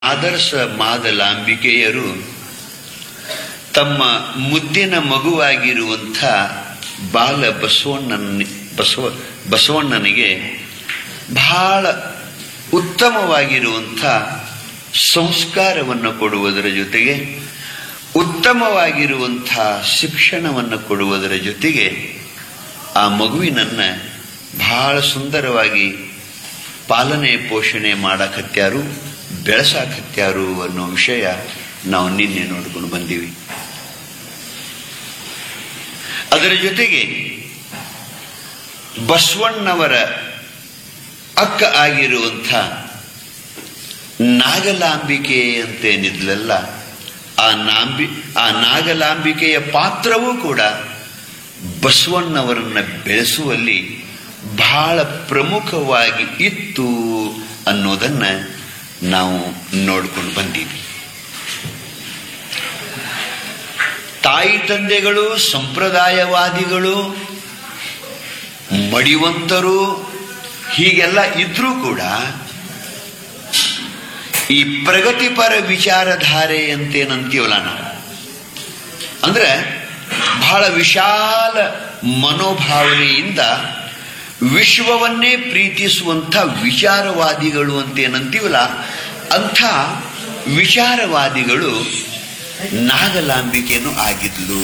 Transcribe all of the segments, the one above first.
ಆದರ್ಶ ಮಾದಲಾಂಬಿಕೆಯರು ತಮ್ಮ ಮುದ್ದಿನ ಮಗುವಾಗಿರುವಂಥ ಬಾಲ ಬಸವಣ್ಣನ ಬಸವ ಬಸವಣ್ಣನಿಗೆ ಬಹಳ ಉತ್ತಮವಾಗಿರುವಂಥ ಸಂಸ್ಕಾರವನ್ನು ಕೊಡುವುದರ ಜೊತೆಗೆ ಉತ್ತಮವಾಗಿರುವಂಥ ಶಿಕ್ಷಣವನ್ನು ಕೊಡುವುದರ ಜೊತೆಗೆ ಆ ಮಗುವಿನನ್ನ ಬಹಳ ಸುಂದರವಾಗಿ ಪಾಲನೆ ಪೋಷಣೆ ಮಾಡಕತ್ಯಾರು ಬೆಳೆಸಾಕತ್ಯಾರು ಅನ್ನೋ ವಿಷಯ ನಾವು ನಿನ್ನೆ ನೋಡ್ಕೊಂಡು ಬಂದೀವಿ ಅದರ ಜೊತೆಗೆ ಬಸವಣ್ಣವರ ಅಕ್ಕ ಆಗಿರುವಂಥ ನಾಗಲಾಂಬಿಕೆ ಅಂತೇನಿದ್ಲಲ್ಲ ಆ ನಾಂಬಿ ಆ ನಾಗಲಾಂಬಿಕೆಯ ಪಾತ್ರವೂ ಕೂಡ ಬಸವಣ್ಣವರನ್ನ ಬೆಳೆಸುವಲ್ಲಿ ಬಹಳ ಪ್ರಮುಖವಾಗಿ ಇತ್ತು ಅನ್ನೋದನ್ನ ನಾವು ನೋಡ್ಕೊಂಡು ಬಂದೀವಿ ತಾಯಿ ತಂದೆಗಳು ಸಂಪ್ರದಾಯವಾದಿಗಳು ಮಡಿವಂತರು ಹೀಗೆಲ್ಲ ಇದ್ರೂ ಕೂಡ ಈ ಪ್ರಗತಿಪರ ವಿಚಾರಧಾರೆ ಅಂತೇನಂತೀವಲ್ಲ ನಾವು ಅಂದ್ರೆ ಬಹಳ ವಿಶಾಲ ಮನೋಭಾವನೆಯಿಂದ ವಿಶ್ವವನ್ನೇ ಪ್ರೀತಿಸುವಂಥ ವಿಚಾರವಾದಿಗಳು ಅಂತೇನಂತೀವಲ್ಲ ಅಂಥ ವಿಚಾರವಾದಿಗಳು ನಾಗಲಾಂಬಿಕೆನೂ ಆಗಿದ್ಲು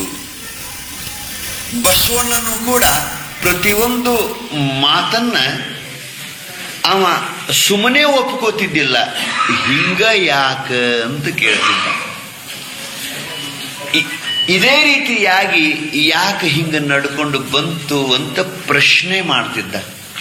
ಬಸವಣ್ಣನು ಕೂಡ ಪ್ರತಿಯೊಂದು ಮಾತನ್ನ ಅವ ಸುಮ್ಮನೆ ಒಪ್ಕೋತಿದ್ದಿಲ್ಲ ಹಿಂಗ ಯಾಕ ಅಂತ ಕೇಳ್ತಿದ್ದ ಇ- ಇದೇ ರೀತಿಯಾಗಿ ಯಾಕೆ ಹಿಂಗ ನಡ್ಕೊಂಡು ಬಂತು ಅಂತ ಪ್ರಶ್ನೆ ಮಾಡ್ತಿದ್ದ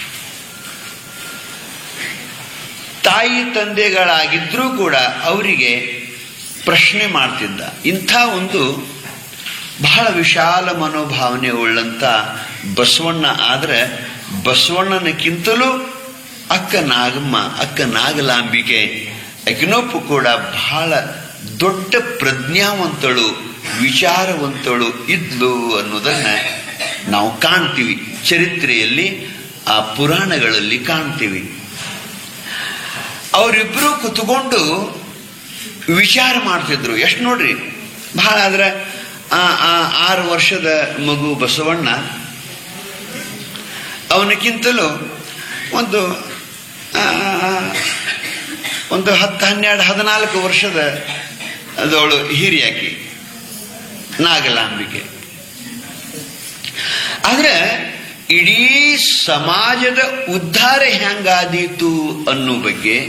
ತಾಯಿ ತಂದೆಗಳಾಗಿದ್ರೂ ಕೂಡ ಅವರಿಗೆ ಪ್ರಶ್ನೆ ಮಾಡ್ತಿದ್ದ ಇಂಥ ಒಂದು ಬಹಳ ವಿಶಾಲ ಮನೋಭಾವನೆ ಉಳ್ಳಂತ ಬಸವಣ್ಣ ಆದ್ರೆ ಬಸವಣ್ಣನಕ್ಕಿಂತಲೂ ಅಕ್ಕ ನಾಗಮ್ಮ ಅಕ್ಕ ನಾಗಲಾಂಬಿಕೆ ಅಗ್ನೋಪು ಕೂಡ ಬಹಳ ದೊಡ್ಡ ಪ್ರಜ್ಞಾವಂತಳು ವಿಚಾರವಂತಳು ಇದ್ಲು ಅನ್ನೋದನ್ನ ನಾವು ಕಾಣ್ತೀವಿ ಚರಿತ್ರೆಯಲ್ಲಿ ಆ ಪುರಾಣಗಳಲ್ಲಿ ಕಾಣ್ತೀವಿ ಅವರಿಬ್ರು ಕುತ್ಕೊಂಡು ವಿಚಾರ ಮಾಡ್ತಿದ್ರು ಎಷ್ಟು ನೋಡ್ರಿ ಬಹಳ ಆದ್ರೆ ಆ ಆ ಆರು ವರ್ಷದ ಮಗು ಬಸವಣ್ಣ ಅವನಕ್ಕಿಂತಲೂ ಒಂದು ಆ, ಒಂದು ಹತ್ತು ಹನ್ನೆರಡು ಹದಿನಾಲ್ಕು ವರ್ಷದ ಅದವಳು ಹಿರಿಯಾಕಿ ನಾಗಲಾಂಬಿಕೆ ಆದ್ರೆ ಇಡೀ ಸಮಾಜದ ಉದ್ಧಾರ ಹೆಂಗಾದೀತು ಅನ್ನೋ ಬಗ್ಗೆ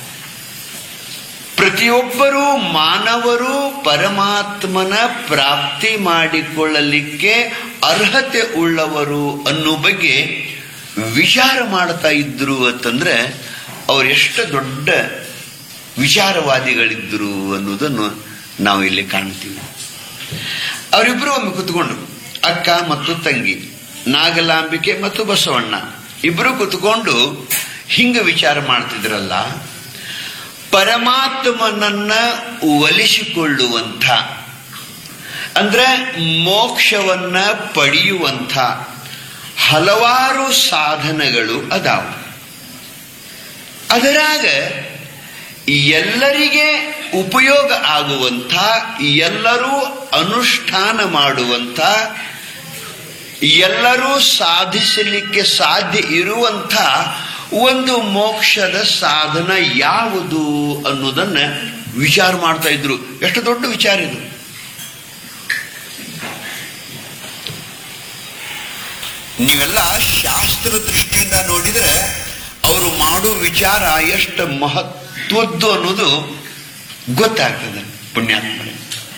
ಪ್ರತಿಯೊಬ್ಬರೂ ಮಾನವರು ಪರಮಾತ್ಮನ ಪ್ರಾಪ್ತಿ ಮಾಡಿಕೊಳ್ಳಲಿಕ್ಕೆ ಅರ್ಹತೆ ಉಳ್ಳವರು ಅನ್ನೋ ಬಗ್ಗೆ ವಿಚಾರ ಮಾಡ್ತಾ ಇದ್ರು ಅಂತಂದ್ರೆ ಅವರೆಷ್ಟು ದೊಡ್ಡ ವಿಚಾರವಾದಿಗಳಿದ್ರು ಅನ್ನೋದನ್ನು ನಾವು ಇಲ್ಲಿ ಕಾಣ್ತೀವಿ ಅವರಿಬ್ರು ಒಮ್ಮೆ ಕುತ್ಕೊಂಡು ಅಕ್ಕ ಮತ್ತು ತಂಗಿ ನಾಗಲಾಂಬಿಕೆ ಮತ್ತು ಬಸವಣ್ಣ ಇಬ್ರು ಕುತ್ಕೊಂಡು ಹಿಂಗ ವಿಚಾರ ಮಾಡ್ತಿದ್ರಲ್ಲ ಪರಮಾತ್ಮನನ್ನ ಒಲಿಸಿಕೊಳ್ಳುವಂಥ ಅಂದ್ರೆ ಮೋಕ್ಷವನ್ನ ಪಡೆಯುವಂಥ ಹಲವಾರು ಸಾಧನಗಳು ಅದಾವು ಅದರಾಗ ಎಲ್ಲರಿಗೆ ಉಪಯೋಗ ಆಗುವಂಥ ಎಲ್ಲರೂ ಅನುಷ್ಠಾನ ಮಾಡುವಂಥ ಎಲ್ಲರೂ ಸಾಧಿಸಲಿಕ್ಕೆ ಸಾಧ್ಯ ಇರುವಂಥ ಒಂದು ಮೋಕ್ಷದ ಸಾಧನ ಯಾವುದು ಅನ್ನೋದನ್ನ ವಿಚಾರ ಮಾಡ್ತಾ ಇದ್ರು ಎಷ್ಟು ದೊಡ್ಡ ವಿಚಾರ ಇದು ನೀವೆಲ್ಲ ಶಾಸ್ತ್ರ ದೃಷ್ಟಿಯಿಂದ ನೋಡಿದ್ರೆ ಅವರು ಮಾಡೋ ವಿಚಾರ ಎಷ್ಟು ಮಹತ್ವದ್ದು ಅನ್ನೋದು ಗೊತ್ತಾಗ್ತದೆ ಪುಣ್ಯಾತ್ಮರೇ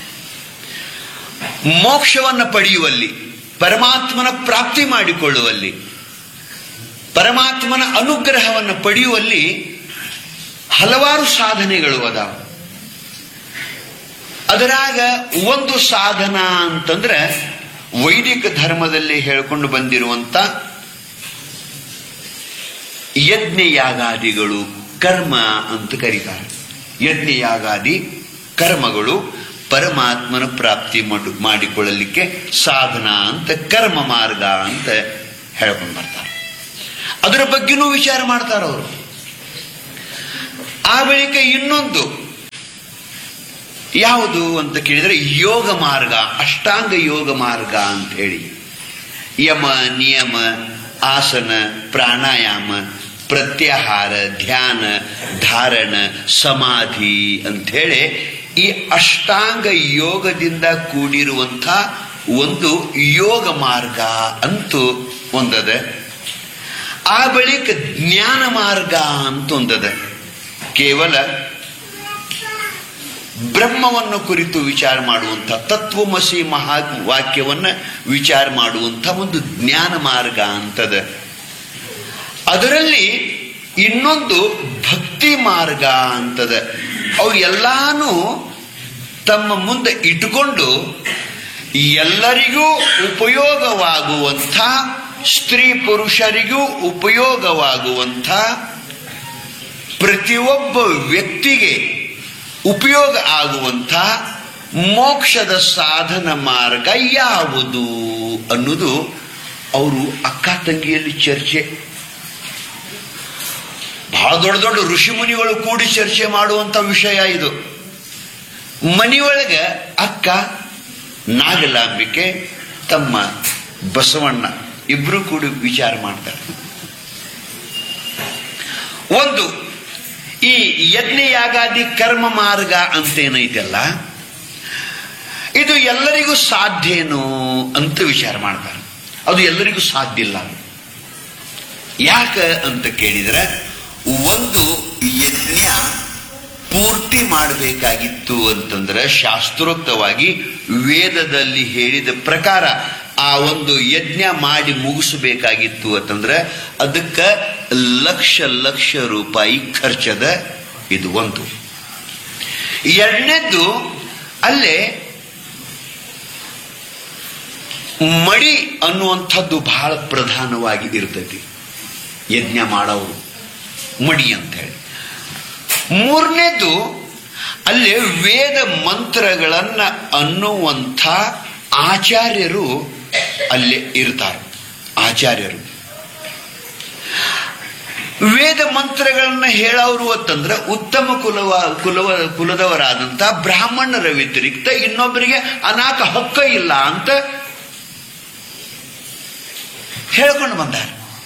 ಮೋಕ್ಷವನ್ನು ಪಡೆಯುವಲ್ಲಿ ಪರಮಾತ್ಮನ ಪ್ರಾಪ್ತಿ ಮಾಡಿಕೊಳ್ಳುವಲ್ಲಿ ಪರಮಾತ್ಮನ ಅನುಗ್ರಹವನ್ನು ಪಡೆಯುವಲ್ಲಿ ಹಲವಾರು ಸಾಧನೆಗಳು ಅದಾವ ಅದರಾಗ ಒಂದು ಸಾಧನ ಅಂತಂದ್ರೆ ವೈದಿಕ ಧರ್ಮದಲ್ಲಿ ಹೇಳ್ಕೊಂಡು ಬಂದಿರುವಂತ ಯಜ್ಞಯಾಗಾದಿಗಳು ಕರ್ಮ ಅಂತ ಕರೀತಾರೆ ಯಜ್ಞಯಾಗಾದಿ ಕರ್ಮಗಳು ಪರಮಾತ್ಮನ ಪ್ರಾಪ್ತಿ ಮಾಡು- ಮಾಡಿಕೊಳ್ಳಲಿಕ್ಕೆ ಸಾಧನ ಅಂತ ಕರ್ಮ ಮಾರ್ಗ ಅಂತ ಹೇಳ್ಕೊಂಡು ಬರ್ತಾರೆ ಅದರ ಬಗ್ಗೆನೂ ವಿಚಾರ ಮಾಡ್ತಾರೆ ಅವರು ಆ ಬಳಿಕ ಇನ್ನೊಂದು ಯಾವುದು ಅಂತ ಕೇಳಿದರೆ ಯೋಗ ಮಾರ್ಗ ಅಷ್ಟಾಂಗ ಯೋಗ ಮಾರ್ಗ ಅಂತ ಹೇಳಿ ಯಮ ನಿಯಮ ಆಸನ ಪ್ರಾಣಾಯಾಮ ಪ್ರತ್ಯಾಹಾರ ಧ್ಯಾನ ಧಾರಣ ಸಮಾಧಿ ಅಂಥೇಳಿ ಈ ಅಷ್ಟಾಂಗ ಯೋಗದಿಂದ ಕೂಡಿರುವಂಥ ಒಂದು ಯೋಗ ಮಾರ್ಗ ಅಂತೂ ಒಂದದ ಆ ಬಳಿಕ ಜ್ಞಾನ ಮಾರ್ಗ ಅಂತ ಒಂದದ ಕೇವಲ ಬ್ರಹ್ಮವನ್ನು ಕುರಿತು ವಿಚಾರ ಮಾಡುವಂಥ ತತ್ವಮಸಿ ಮಹಾ ವಾಕ್ಯವನ್ನ ವಿಚಾರ ಮಾಡುವಂಥ ಒಂದು ಜ್ಞಾನ ಮಾರ್ಗ ಅಂತದ ಅದರಲ್ಲಿ ಇನ್ನೊಂದು ಭಕ್ತಿ ಮಾರ್ಗ ಅಂತದ ಅವು ಎಲ್ಲಾನು ತಮ್ಮ ಮುಂದೆ ಇಟ್ಟುಕೊಂಡು ಎಲ್ಲರಿಗೂ ಉಪಯೋಗವಾಗುವಂಥ ಸ್ತ್ರೀ ಪುರುಷರಿಗೂ ಉಪಯೋಗವಾಗುವಂಥ ಪ್ರತಿಯೊಬ್ಬ ವ್ಯಕ್ತಿಗೆ ಉಪಯೋಗ ಆಗುವಂಥ ಮೋಕ್ಷದ ಸಾಧನ ಮಾರ್ಗ ಯಾವುದು ಅನ್ನೋದು ಅವರು ಅಕ್ಕ ತಂಗಿಯಲ್ಲಿ ಚರ್ಚೆ ಬಹಳ ದೊಡ್ಡ ದೊಡ್ಡ ಋಷಿ ಮುನಿಗಳು ಕೂಡಿ ಚರ್ಚೆ ಮಾಡುವಂತ ವಿಷಯ ಇದು ಮನೆಯೊಳಗೆ ಅಕ್ಕ ನಾಗಲಾಂಬಿಕೆ ತಮ್ಮ ಬಸವಣ್ಣ ಇಬ್ರು ಕೂಡಿ ವಿಚಾರ ಮಾಡ್ತಾರೆ ಒಂದು ಈ ಯಜ್ಞ ಯಾಗಾದಿ ಕರ್ಮ ಮಾರ್ಗ ಅಂತೇನೈತಲ್ಲ ಇದು ಎಲ್ಲರಿಗೂ ಸಾಧ್ಯನೋ ಅಂತ ವಿಚಾರ ಮಾಡ್ತಾರೆ ಅದು ಎಲ್ಲರಿಗೂ ಸಾಧ್ಯ ಇಲ್ಲ ಯಾಕ ಅಂತ ಕೇಳಿದ್ರೆ ಒಂದು ಯಜ್ಞ ಪೂರ್ತಿ ಮಾಡಬೇಕಾಗಿತ್ತು ಅಂತಂದ್ರೆ ಶಾಸ್ತ್ರೋಕ್ತವಾಗಿ ವೇದದಲ್ಲಿ ಹೇಳಿದ ಪ್ರಕಾರ ಆ ಒಂದು ಯಜ್ಞ ಮಾಡಿ ಮುಗಿಸಬೇಕಾಗಿತ್ತು ಅಂತಂದ್ರೆ ಅದಕ್ಕೆ ಲಕ್ಷ ಲಕ್ಷ ರೂಪಾಯಿ ಖರ್ಚದ ಇದು ಒಂದು ಎರಡನೇದ್ದು ಅಲ್ಲೇ ಮಡಿ ಅನ್ನುವಂಥದ್ದು ಬಹಳ ಪ್ರಧಾನವಾಗಿ ಇರ್ತೈತಿ ಯಜ್ಞ ಮಾಡೋರು ಮಡಿ ಅಂತ ಹೇಳಿ ಮೂರನೇದು ಅಲ್ಲಿ ವೇದ ಮಂತ್ರಗಳನ್ನ ಅನ್ನುವಂಥ ಆಚಾರ್ಯರು ಅಲ್ಲಿ ಇರ್ತಾರೆ ಆಚಾರ್ಯರು ವೇದ ಮಂತ್ರಗಳನ್ನ ಹೇಳೋರು ಅಂತಂದ್ರೆ ಉತ್ತಮ ಕುಲವ ಕುಲವ ಕುಲದವರಾದಂಥ ಬ್ರಾಹ್ಮಣರ ವ್ಯತಿರಿಕ್ತ ಇನ್ನೊಬ್ಬರಿಗೆ ಅನಾಕ ಹಕ್ಕ ಇಲ್ಲ ಅಂತ ಹೇಳ್ಕೊಂಡು ಬಂದಾರ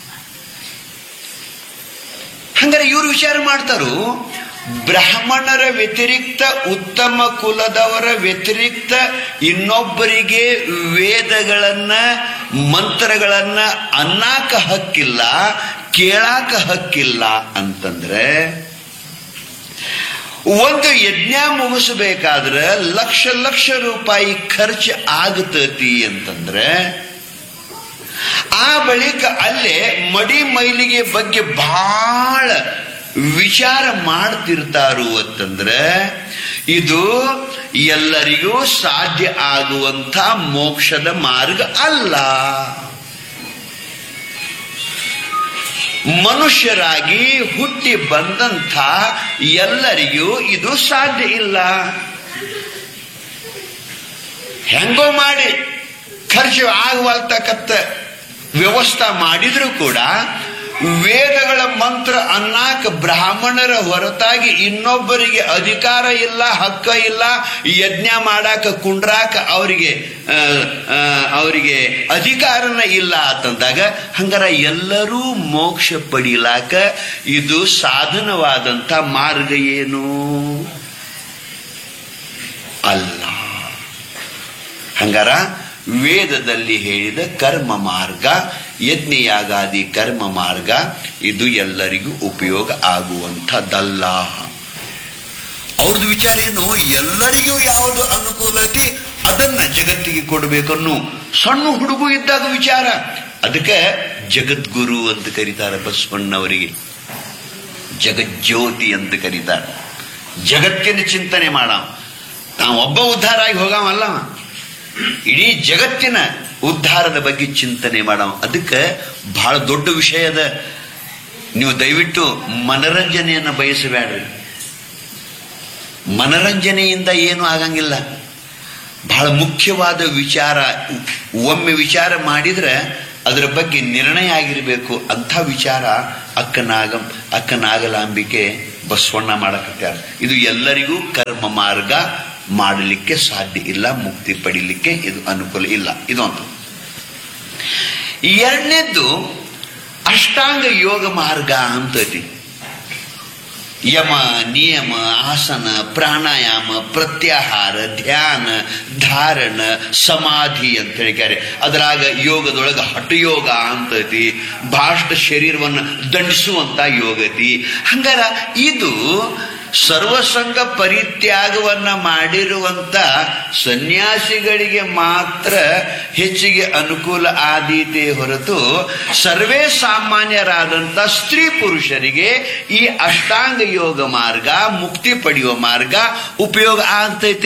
ಹಂಗಾರೆ ಇವ್ರು ವಿಚಾರ ಮಾಡ್ತಾರು ಬ್ರಾಹ್ಮಣರ ವ್ಯತಿರಿಕ್ತ ಉತ್ತಮ ಕುಲದವರ ವ್ಯತಿರಿಕ್ತ ಇನ್ನೊಬ್ಬರಿಗೆ ವೇದಗಳನ್ನ ಮಂತ್ರಗಳನ್ನ ಅನ್ನಾಕ ಹಕ್ಕಿಲ್ಲ ಕೇಳಾಕ ಹಕ್ಕಿಲ್ಲ ಅಂತಂದ್ರೆ ಒಂದು ಯಜ್ಞ ಮುಗಿಸಬೇಕಾದ್ರೆ ಲಕ್ಷ ಲಕ್ಷ ರೂಪಾಯಿ ಖರ್ಚು ಆಗತತಿ ಅಂತಂದ್ರೆ ಆ ಬಳಿಕ ಅಲ್ಲೇ ಮಡಿ ಮೈಲಿಗೆ ಬಗ್ಗೆ ಬಹಳ ವಿಚಾರ ಮಾಡ್ತಿರ್ತಾರು ಅಂತಂದ್ರೆ ಇದು ಎಲ್ಲರಿಗೂ ಸಾಧ್ಯ ಆಗುವಂಥ ಮೋಕ್ಷದ ಮಾರ್ಗ ಅಲ್ಲ ಮನುಷ್ಯರಾಗಿ ಹುಟ್ಟಿ ಬಂದಂಥ ಎಲ್ಲರಿಗೂ ಇದು ಸಾಧ್ಯ ಇಲ್ಲ ಹೆಂಗೋ ಮಾಡಿ ಖರ್ಚು ಆಗುವಲ್ತಕ್ಕಂಥ ವ್ಯವಸ್ಥೆ ಮಾಡಿದ್ರು ಕೂಡ ವೇದಗಳ ಮಂತ್ರ ಅನ್ನಾಕ ಬ್ರಾಹ್ಮಣರ ಹೊರತಾಗಿ ಇನ್ನೊಬ್ಬರಿಗೆ ಅಧಿಕಾರ ಇಲ್ಲ ಹಕ್ಕ ಇಲ್ಲ ಯಜ್ಞ ಮಾಡಾಕ ಕುಂಡ್ರಾಕ ಅವರಿಗೆ ಆ, ಆ, ಅವರಿಗೆ ಅಧಿಕಾರನ ಇಲ್ಲ ಅಂತಂದಾಗ ಹಂಗಾರ ಎಲ್ಲರೂ ಮೋಕ್ಷ ಪಡಿಲಾಕ ಇದು ಸಾಧನವಾದಂಥ ಮಾರ್ಗ ಏನು ಅಲ್ಲ ಹಂಗಾರ ವೇದದಲ್ಲಿ ಹೇಳಿದ ಕರ್ಮ ಮಾರ್ಗ ಯಜ್ಞಯಾಗಾದಿ ಕರ್ಮ ಮಾರ್ಗ ಇದು ಎಲ್ಲರಿಗೂ ಉಪಯೋಗ ಆಗುವಂಥದ್ದಲ್ಲ ಅವ್ರದ್ದು ವಿಚಾರ ಏನು ಎಲ್ಲರಿಗೂ ಯಾವುದು ಅನುಕೂಲತೆ ಅದನ್ನ ಜಗತ್ತಿಗೆ ಕೊಡಬೇಕನ್ನು ಸಣ್ಣ ಹುಡುಗು ಇದ್ದಾಗ ವಿಚಾರ ಅದಕ್ಕೆ ಜಗದ್ಗುರು ಅಂತ ಕರೀತಾರೆ ಬಸವಣ್ಣವರಿಗೆ ಜಗಜ್ಯೋತಿ ಅಂತ ಕರೀತಾರೆ ಜಗತ್ತಿನ ಚಿಂತನೆ ಮಾಡ ತಾವು ಒಬ್ಬ ಉದ್ಧಾರ ಆಗಿ ಹೋಗವಲ್ಲ ಅವ. ಇಡೀ ಜಗತ್ತಿನ ಉದ್ಧಾರದ ಬಗ್ಗೆ ಚಿಂತನೆ ಮಾಡವ ಅದಕ್ಕೆ ಬಹಳ ದೊಡ್ಡ ವಿಷಯದ ನೀವು ದಯವಿಟ್ಟು ಮನರಂಜನೆಯನ್ನು ಬಯಸಬೇಡ್ರಿ ಮನರಂಜನೆಯಿಂದ ಏನು ಆಗಂಗಿಲ್ಲ ಬಹಳ ಮುಖ್ಯವಾದ ವಿಚಾರ ಒಮ್ಮೆ ವಿಚಾರ ಮಾಡಿದ್ರೆ ಅದರ ಬಗ್ಗೆ ನಿರ್ಣಯ ಆಗಿರಬೇಕು ಅಂಥ ವಿಚಾರ ಅಕ್ಕನಾಗ ಅಕ್ಕನಾಗಲಾಂಬಿಕೆ ಬಸವಣ್ಣ ಮಾಡಕತ್ಯಾರ ಇದು ಎಲ್ಲರಿಗೂ ಕರ್ಮ ಮಾರ್ಗ ಮಾಡಲಿಕ್ಕೆ ಸಾಧ್ಯ ಇಲ್ಲ ಮುಕ್ತಿ ಪಡಿಲಿಕ್ಕೆ ಇದು ಅನುಕೂಲ ಇಲ್ಲ ಇದೊಂದು ಎರಡನೇದ್ದು ಅಷ್ಟಾಂಗ ಯೋಗ ಮಾರ್ಗ ಅಂತತಿ ಯಮ ನಿಯಮ ಆಸನ ಪ್ರಾಣಾಯಾಮ ಪ್ರತ್ಯಾಹಾರ ಧ್ಯಾನ ಧಾರಣ ಸಮಾಧಿ ಅಂತ ಹೇಳಿದ್ದಾರೆ ಅದರಾಗ ಯೋಗದೊಳಗ ಹಠಯೋಗ ಅಂತತಿ ಭಾಷ್ಟ ಶರೀರವನ್ನು ದಂಡಿಸುವಂತ ಯೋಗತಿ ಹಂಗಾರ ಇದು ಸರ್ವಸಂಗ ಪರಿತ್ಯಾಗವನ್ನ ಮಾಡಿರುವಂತ ಸನ್ಯಾಸಿಗಳಿಗೆ ಮಾತ್ರ ಹೆಚ್ಚಿಗೆ ಅನುಕೂಲ ಆದೀತೆ ಹೊರತು ಸರ್ವೇ ಸಾಮಾನ್ಯರಾದಂತ ಸ್ತ್ರೀ ಪುರುಷರಿಗೆ ಈ ಅಷ್ಟಾಂಗ ಯೋಗ ಮಾರ್ಗ ಮುಕ್ತಿ ಪಡೆಯುವ ಮಾರ್ಗ ಉಪಯೋಗ ಆಗ್ತೈತೆ